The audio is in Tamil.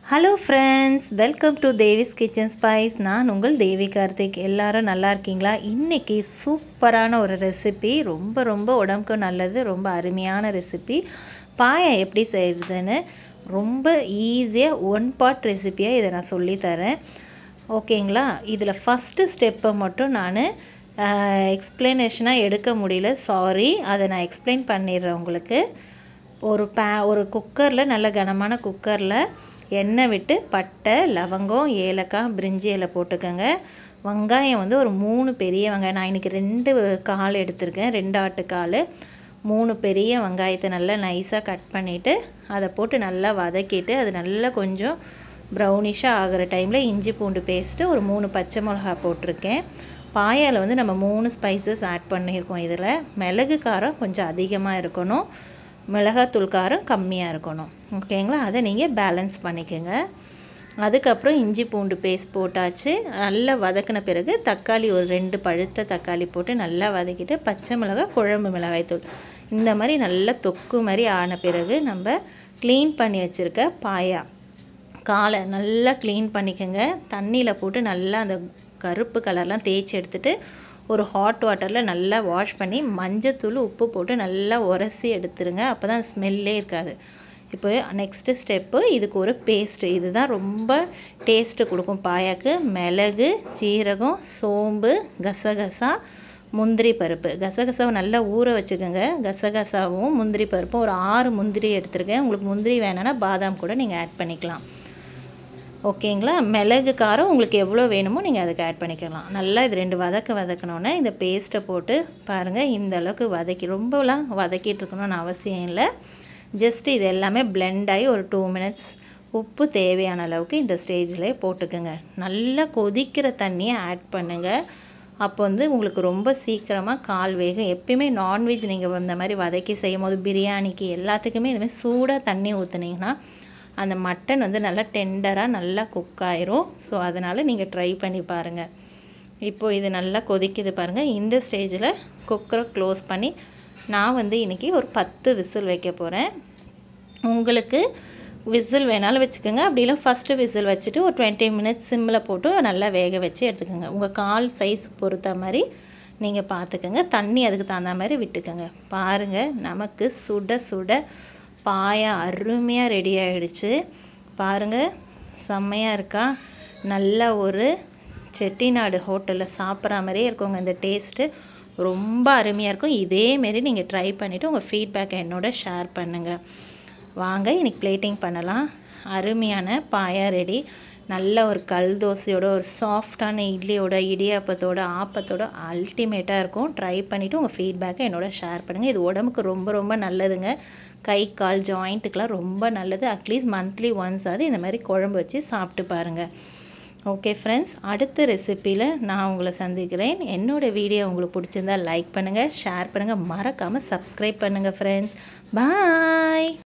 hello friends welcome to Devi's kitchen spice நான் உங்கள் தேவி கார்த்திக் எல்லாரும் நல்லா இருக்கீங்களா இன்றைக்கி சூப்பரான ஒரு ரெசிபி ரொம்ப ரொம்ப உடம்புக்கு நல்லது ரொம்ப அருமையான ரெசிபி பாயம் எப்படி செய்கிறதுன்னு ரொம்ப ஈஸியாக ஒன் பார்ட் ரெசிப்பியாக இதை நான் சொல்லித்தரேன் ஓகேங்களா இதில் ஃபஸ்ட்டு ஸ்டெப்பை மட்டும் நான் எக்ஸ்பிளனேஷனாக எடுக்க முடியல சாரி அதை நான் எக்ஸ்பிளைன் பண்ணிடுறேன் உங்களுக்கு ஒரு பே ஒரு குக்கரில் நல்ல கனமான குக்கரில் எண்ணெய் விட்டு பட்டை லவங்கம் ஏலக்காய் பிரிஞ்சி இலை போட்டுக்கோங்க வெங்காயம் வந்து ஒரு மூணு பெரிய வெங்காயம் நான் இன்றைக்கி ரெண்டு கால் எடுத்திருக்கேன் ரெண்டு ஆட்டு கால் மூணு பெரிய வெங்காயத்தை நல்லா நைஸாக கட் பண்ணிவிட்டு அதை போட்டு நல்லா வதக்கிட்டு அது நல்லா கொஞ்சம் ப்ரௌனிஷாக ஆகிற டைமில் இஞ்சி பூண்டு பேஸ்ட்டு ஒரு மூணு பச்சை மிளகா போட்டிருக்கேன் பாயால் வந்து நம்ம மூணு ஸ்பைசஸ் ஆட் பண்ணியிருக்கோம் இதில் மிளகு காரம் கொஞ்சம் அதிகமாக இருக்கணும் மிளகாத்தூள் காரம் கம்மியாக இருக்கணும் ஓகேங்களா அதை நீங்கள் பேலன்ஸ் பண்ணிக்கோங்க அதுக்கப்புறம் இஞ்சி பூண்டு பேஸ்ட் போட்டாச்சு நல்லா வதக்கின பிறகு தக்காளி ஒரு ரெண்டு பழுத்த தக்காளி போட்டு நல்லா வதக்கிட்டு பச்சை மிளகாய் குழம்பு மிளகாய்த்தூள் இந்த மாதிரி நல்லா தொக்கு மாதிரி ஆன பிறகு நம்ம க்ளீன் பண்ணி வச்சுருக்க பாயா காலை நல்லா க்ளீன் பண்ணிக்கோங்க தண்ணியில் போட்டு நல்லா அந்த கருப்பு கலர்லாம் தேய்ச்சி எடுத்துகிட்டு ஒரு ஹாட் வாட்டரில் நல்லா வாஷ் பண்ணி மஞ்சத்தூள் உப்பு போட்டு நல்லா உரசி எடுத்துருங்க அப்போ தான் ஸ்மெல்லே இருக்காது இப்போ நெக்ஸ்ட்டு ஸ்டெப்பு இதுக்கு ஒரு பேஸ்ட்டு இதுதான் ரொம்ப டேஸ்ட்டு கொடுக்கும் பாயாக்கு மிளகு சீரகம் சோம்பு கசகசா முந்திரி பருப்பு கசகசாவை நல்லா ஊற வச்சுக்கோங்க கசகசாவும் முந்திரி பருப்பும் ஒரு ஆறு முந்திரி எடுத்துருக்கேன் உங்களுக்கு முந்திரி வேணும்னா பாதாம் கூட நீங்கள் ஆட் பண்ணிக்கலாம் ஓகேங்களா மிளகு காரம் உங்களுக்கு எவ்வளோ வேணுமோ நீங்கள் அதுக்கு ஆட் பண்ணிக்கலாம் நல்லா இது ரெண்டு வதக்க வதக்கணுன்னே இந்த பேஸ்ட்டை போட்டு பாருங்கள் இந்த அளவுக்கு வதக்கி ரொம்பலாம் வதக்கிட்டு இருக்கணும்னு அவசியம் இல்லை ஜஸ்ட் இது எல்லாமே பிளெண்ட் ஆகி ஒரு டூ மினிட்ஸ் உப்பு தேவையான அளவுக்கு இந்த ஸ்டேஜில் போட்டுக்கோங்க நல்லா கொதிக்கிற தண்ணியை ஆட் பண்ணுங்கள் அப்போ வந்து உங்களுக்கு ரொம்ப சீக்கிரமாக கால் வேகும் எப்பயுமே நான்வெஜ் நீங்கள் இந்த மாதிரி வதக்கி செய்யும் போது பிரியாணிக்கு எல்லாத்துக்குமே இதுமாதிரி சூடாக தண்ணி ஊற்றுனீங்கன்னா அந்த மட்டன் வந்து நல்லா டெண்டராக நல்லா குக் ஆயிரும் ஸோ அதனால் நீங்கள் ட்ரை பண்ணி பாருங்கள் இப்போது இது நல்லா கொதிக்குது பாருங்கள் இந்த ஸ்டேஜில் குக்கரை க்ளோஸ் பண்ணி நான் வந்து இன்றைக்கி ஒரு பத்து விசில் வைக்க போகிறேன் உங்களுக்கு விசில் வேணாலும் வச்சுக்கோங்க அப்படி இல்லை ஃபஸ்ட்டு விசில் வச்சுட்டு ஒரு டுவெண்ட்டி மினிட்ஸ் சிம்மில் போட்டு நல்லா வேக வச்சு எடுத்துக்கோங்க உங்கள் கால் சைஸ் பொறுத்த மாதிரி நீங்கள் பார்த்துக்கோங்க தண்ணி அதுக்கு தகுந்த மாதிரி விட்டுக்கோங்க பாருங்கள் நமக்கு சுட சுட பாயா அருமையாக ரெடி ஆகிடுச்சு பாருங்கள் செம்மையாக இருக்கா நல்ல ஒரு செட்டிநாடு ஹோட்டலில் சாப்பிட்ற மாதிரியே இருக்குங்க இந்த டேஸ்ட்டு ரொம்ப அருமையாக இருக்கும் இதேமாரி நீங்கள் ட்ரை பண்ணிவிட்டு உங்கள் ஃபீட்பேக்கை என்னோட ஷேர் பண்ணுங்கள் வாங்க இன்றைக்கி பிளேட்டிங் பண்ணலாம் அருமையான பாயா ரெடி நல்ல ஒரு கல் தோசையோட ஒரு சாஃப்டான இட்லியோட இடியாப்பத்தோட ஆப்பத்தோட அல்டிமேட்டாக இருக்கும் ட்ரை பண்ணிவிட்டு உங்கள் ஃபீட்பேக்கை என்னோட ஷேர் பண்ணுங்கள் இது உடம்புக்கு ரொம்ப ரொம்ப நல்லதுங்க கை கால் ஜாயிண்ட்டுக்கெலாம் ரொம்ப நல்லது அட்லீஸ்ட் மந்த்லி ஒன்ஸ் ஆகுது இந்த மாதிரி குழம்பு வச்சு சாப்பிட்டு பாருங்கள் ஓகே ஃப்ரெண்ட்ஸ் அடுத்த ரெசிப்பியில் நான் உங்களை சந்திக்கிறேன் என்னோடய வீடியோ உங்களுக்கு பிடிச்சிருந்தா லைக் பண்ணுங்கள் ஷேர் பண்ணுங்கள் மறக்காமல் சப்ஸ்கிரைப் பண்ணுங்கள் ஃப்ரெண்ட்ஸ் பாய்